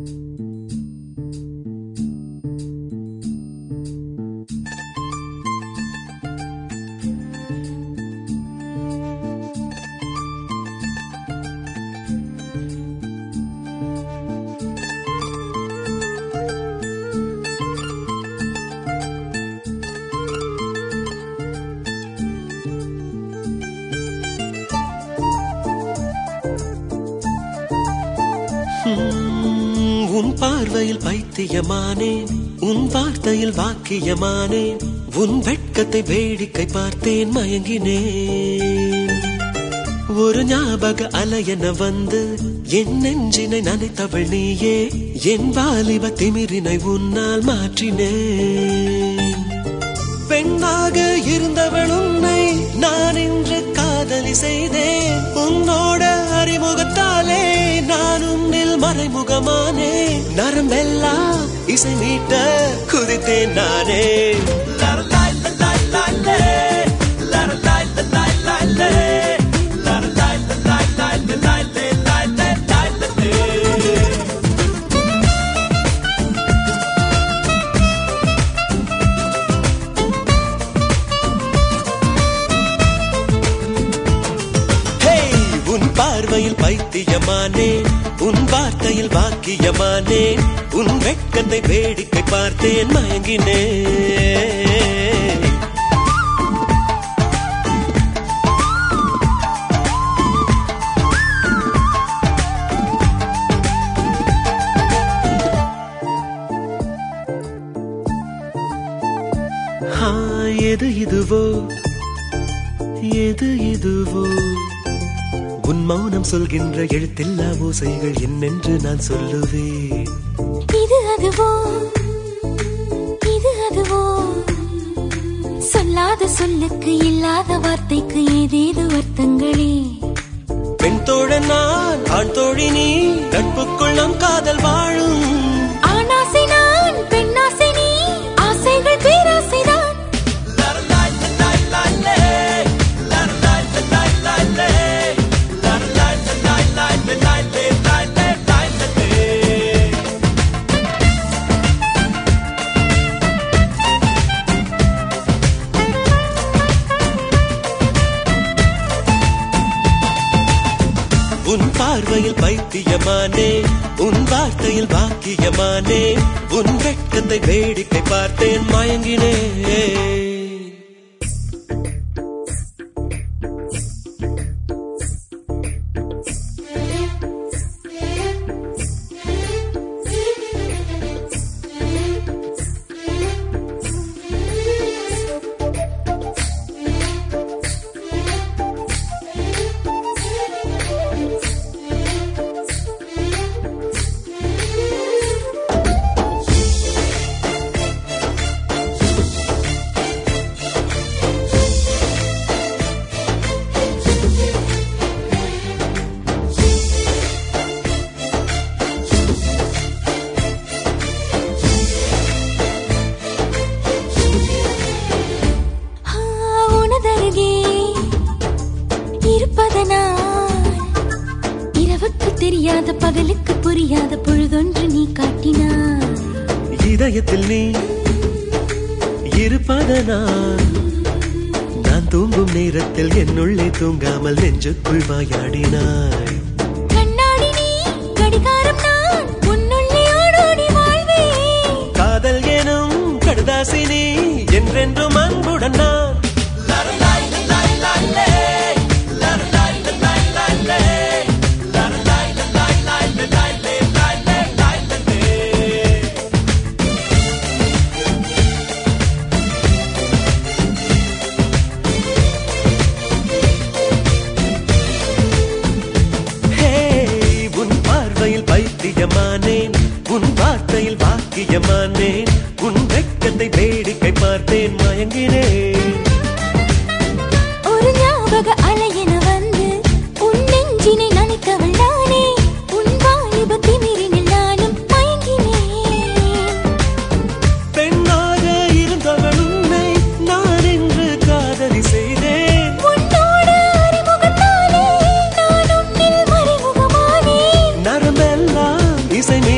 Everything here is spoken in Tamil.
உம், உன் பார்வையில் பைத்தியமானேன் உன் வார்த்தையில் வாக்கியமானேன் உன் வெட்கத்தை வேடிக்கை பார்த்தேன் மயங்கினேன் ஒரு ஞாபக அலையென வந்து என் நெஞ்சினை நனைத்தவள் நீயே என் வாலிப திமிரினை உன்னால் மாற்றினேன் பெண்ணாக இருந்தவள் உன்னை நான் இன்று காதலி செய்தேன் உன்னோட அறிமுகத்தாலே நான் உன்னில் மறைமுகமானே நரம்பெல்லாம் இசை மீட்ட குதித்தேன் நானே லரலாய் லலாய் லாலே, லரலாய் லலாய் லாலே, லரலாய் லலாய் லாலே, லாலே, லாலே, லாலே. ஹே உன் பார்வையில் பைத்தியமானே உன் வார்த்தையில் வாக்கியமானே உன் வெட்கத்தை வேடிக்கை பார்த்தேன் மயங்கினே ஆ, எது இதுவோ எது இதுவோ உன் மௌனம் சொல்கின்ற எழுத்தில்லா ஓசைகள் என்னென்று நான் சொல்லுவேன் இது அதுவோ இது அதுவோ சொல்லாத சொல்லுக்கு இல்லாத வார்த்தைக்கு ஏதேது அர்த்தங்களே பெண் தோழன் நான் ஆண் தோழி நீ நட்புக்குள் நம் காதல் வாழும் ஆணாசை நான் பெண்ணாசை நீ ஆசைகள் பேராசைதான் உன் பார்வையில் பைத்தியமானே உன் வார்த்தையில் வாக்கியமானே உன் வெட்கத்தை வேடிக்கை பார்த்தேன் மயங்கினேன் ஆ, உனதருகே இருப்பதனால் இரவுக்கு தெரியாத பகலுக்கு புரியாத பொழுதொன்று நீ காட்டினாய் இதயத்தில் நீ இருப்பதனால் நான் தூங்கும் நேரத்தில் என்னுள்ளே தூங்காமல் நெஞ்சுக்குள் வாயாடினாய் கண்ணாடி நீ கடிகாரம் நான் உன்னுள்ளே ஓடோடி வாழ்வேன் காதல் எனும் கடுதாசினி என்றென்றும் அன்புடன் நான் லரலாய் லலாய் லாலே, லரலாய் லலாய் லாலே, லரலாய் லலாய் லாலே, லாலே, லாலே, லாலே. ஹே, உன் பார்வையில் பைத்தியமானேன் உன் வார்த்தையில் வாக்கியமானேன் உன் வெட்கத்தை வேடிக்கை பார்த்தேன் மயங்கினேன் ஒரு ஞாபக அலையென வந்து உன் நெஞ்சினை நனைத்தவள் நானே உன் வாலிப திமிரினில் நானும் மயங்கினேன் பெண்ணாக இருந்தவள் உன்னை நான் இன்று காதலி செய்தேன் உன்னோடு அறிமுகத்தாலே நான் உன்னில் மறைமுகமானேன் நரம்பெல்லாம் இசை